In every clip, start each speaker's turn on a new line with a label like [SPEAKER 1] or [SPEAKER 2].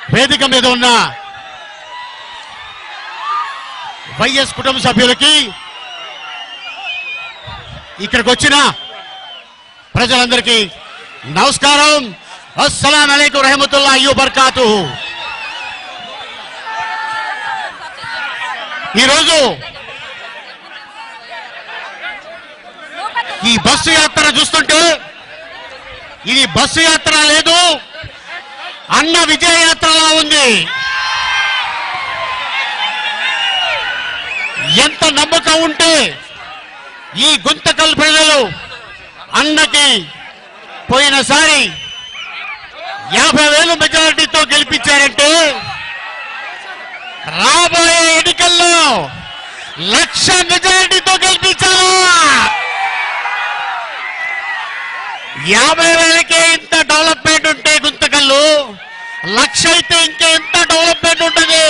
[SPEAKER 1] వేదిక మీద ఉన్న వైఎస్ కుటుంబ సభ్యులకి ఇక్కడికి వచ్చిన ప్రజలందరికీ నమస్కారం అస్సలాం అలైకుం రహమతుల్లా అయ్యూ బర్కాతు ఈరోజు ఈ బస్సు యాత్ర చూస్తుంటే ఇది బస్సు యాత్ర లేదు అన్న విజయ యాత్రలా ఉంది ఎంత నమ్మకం ఉంటే ఈ గుంతకల్ ప్రజలు అన్నకి పోయినసారి యాభై వేలు మెజారిటీతో గెలిపించారంటే రాబోయే ఎన్నికల్లో లక్ష మెజారిటీతో గెలిపించాలా యాభై వేలకే ఇంత డెవలప్మెంట్ ఉంటే గుంతకల్లు లక్ష అయితే ఇంకా ఎంత డెవలప్మెంట్ ఉంటుంది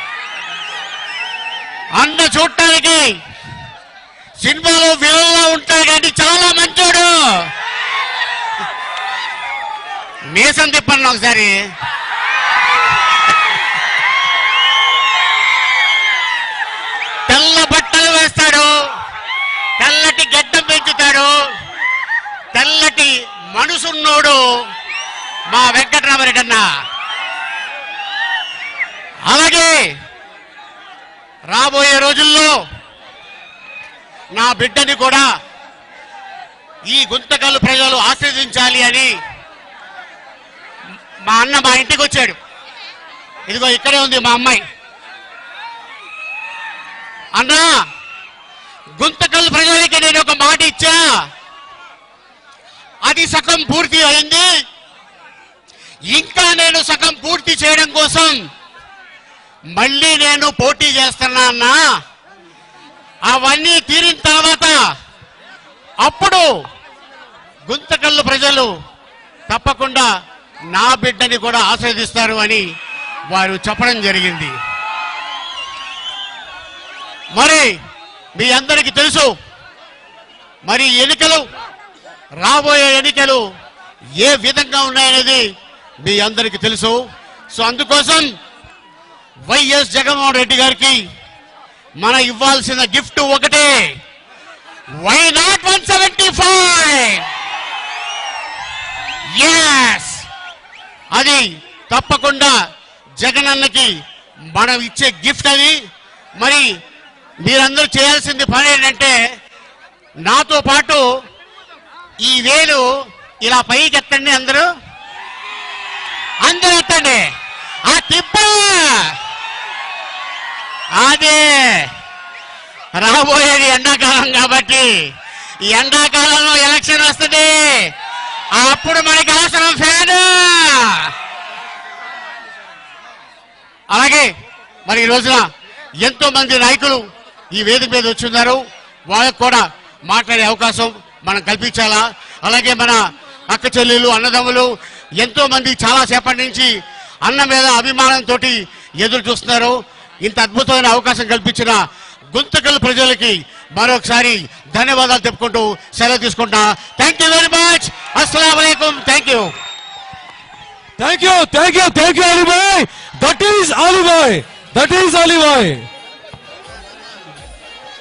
[SPEAKER 1] అన్న చూడటానికి సినిమాలో విలన్లా ఉంటాడు కానీ చాలా మంచోడు మీసం తిప్పండి ఒకసారి తెల్ల బట్టలు వేస్తాడు తెల్లటి గడ్డం పెంచుతాడు తెల్లటి మనసున్నోడు మా వెంకటరామరెడ్డి అన్న అలాగే రాబోయే రోజుల్లో నా బిడ్డని కూడా ఈ గుంతకల్లు ప్రజలు ఆశీర్వదించాలి అని మా అన్న మా ఇంటికి వచ్చాడు ఇదిగో ఇక్కడే ఉంది మా అమ్మాయి అన్నా గుంతకల్లు ప్రజలకి నేను ఒక మాట ఇచ్చా అది సగం పూర్తి అయింది ఇంకా నేను సగం పూర్తి చేయడం కోసం మళ్ళీ నేను పోటీ చేస్తున్నా అన్నా అవన్నీ తీరిన తర్వాత అప్పుడు గుంతకల్లు ప్రజలు తప్పకుండా నా బిడ్డని కూడా ఆస్వాదిస్తారు అని వారు చెప్పడం జరిగింది మరి మీ అందరికీ తెలుసు మరి ఎన్నికలు రాబోయే ఎన్నికలు ఏ విధంగా ఉన్నాయనేది మీ అందరికీ తెలుసు సో అందుకోసం వైఎస్ జగన్మోహన్ రెడ్డి గారికి మన ఇవ్వాల్సిన గిఫ్ట్ ఒకటే why not one seventy five yes అది తప్పకుండా జగనన్నకి మనం ఇచ్చే గిఫ్ట్ అది మరి మీరందరూ చేయాల్సింది పని ఏంటంటే నాతో పాటు ఈ వేలు ఇలా పైకి ఎత్తండి అందరూ అందరూ ఎత్తండి ఆ తిప్ప అదే రాబోయేది ఎండాకాలం కాబట్టి ఈ ఎండాకాలంలో ఎలక్షన్ వస్తుంది అప్పుడు మనకి అవసరం ఫ్యాన్ అలాగే మరి ఈ రోజున ఎంతో మంది నాయకులు ఈ వేదిక మీద వచ్చున్నారు వాళ్ళకు కూడా మాట్లాడే అవకాశం మనం కల్పించాలా అలాగే మన అక్క చెల్లెలు అన్నదమ్ములు ఎంతో మంది చాలా సేపటి నుంచి అన్న మీద అభిమానంతో ఎదురు చూస్తున్నారు ఇంత అద్భుతమైన అవకాశం కల్పించిన గుంతకల్ ప్రజలకి మరొకసారి ధన్యవాదాలు చెప్పుకుంటూ సెలవు తీసుకుంటా థ్యాంక్ యూ వెరీ మచ్ అస్సలం వలైకుం thank you
[SPEAKER 2] thank you thank you thank you Alibhai that is Alibhai that is Alibhai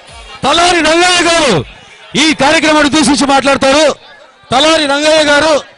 [SPEAKER 2] Talari Rangaiah గారు ఈ కార్యక్రమాన్ని ఉద్దేశించి మాట్లాడతారు తలారి రంగయ్య గారు